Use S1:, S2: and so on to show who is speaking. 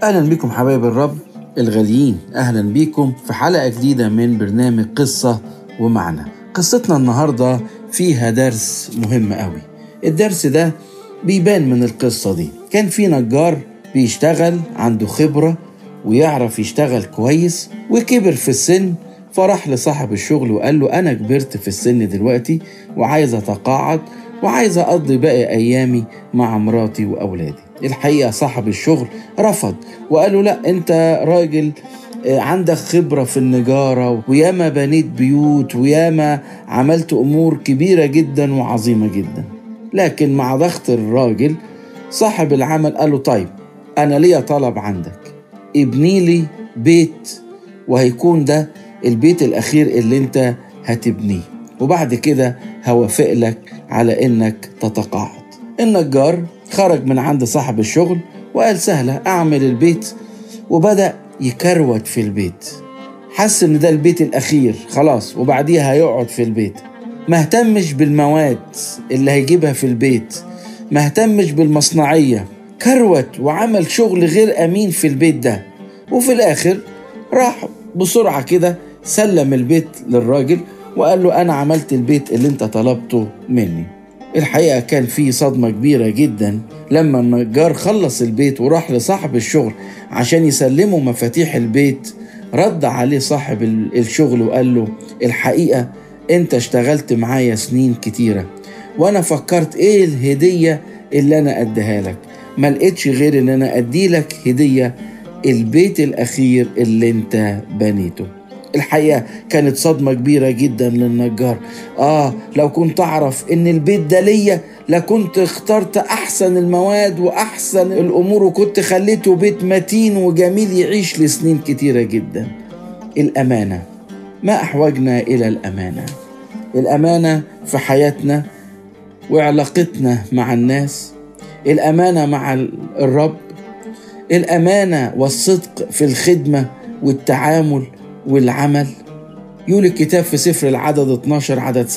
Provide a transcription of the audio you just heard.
S1: أهلا بكم حبايب الرب الغاليين أهلا بكم في حلقة جديدة من برنامج قصة ومعنى قصتنا النهاردة فيها درس مهم قوي الدرس ده بيبان من القصة دي كان في نجار بيشتغل عنده خبرة ويعرف يشتغل كويس وكبر في السن فراح لصاحب الشغل وقال له أنا كبرت في السن دلوقتي وعايز أتقاعد وعايز أقضي باقي أيامي مع مراتي وأولادي الحقيقة صاحب الشغل رفض وقال له لا أنت راجل عندك خبرة في النجارة وياما بنيت بيوت وياما عملت أمور كبيرة جدا وعظيمة جدا لكن مع ضغط الراجل صاحب العمل قال له طيب أنا ليا طلب عندك ابني لي بيت وهيكون ده البيت الأخير اللي أنت هتبنيه وبعد كده هوافق لك على إنك تتقاعد النجار خرج من عند صاحب الشغل وقال سهلة أعمل البيت وبدأ يكروت في البيت حس إن ده البيت الأخير خلاص وبعديها هيقعد في البيت ما اهتمش بالمواد اللي هيجيبها في البيت ما اهتمش بالمصنعية كروت وعمل شغل غير أمين في البيت ده وفي الآخر راح بسرعة كده سلم البيت للراجل وقال له أنا عملت البيت اللي أنت طلبته مني الحقيقة كان في صدمة كبيرة جدا لما النجار خلص البيت وراح لصاحب الشغل عشان يسلمه مفاتيح البيت رد عليه صاحب الشغل وقال له الحقيقة انت اشتغلت معايا سنين كتيرة وانا فكرت ايه الهدية اللي انا اديها لك ما لقيتش غير ان انا ادي لك هدية البيت الاخير اللي انت بنيته الحقيقة كانت صدمة كبيرة جدا للنجار آه لو كنت أعرف إن البيت ده ليا لكنت اخترت أحسن المواد وأحسن الأمور وكنت خليته بيت متين وجميل يعيش لسنين كتيرة جدا الأمانة ما أحوجنا إلى الأمانة الأمانة في حياتنا وعلاقتنا مع الناس الأمانة مع الرب الأمانة والصدق في الخدمة والتعامل والعمل يقول الكتاب في سفر العدد 12 عدد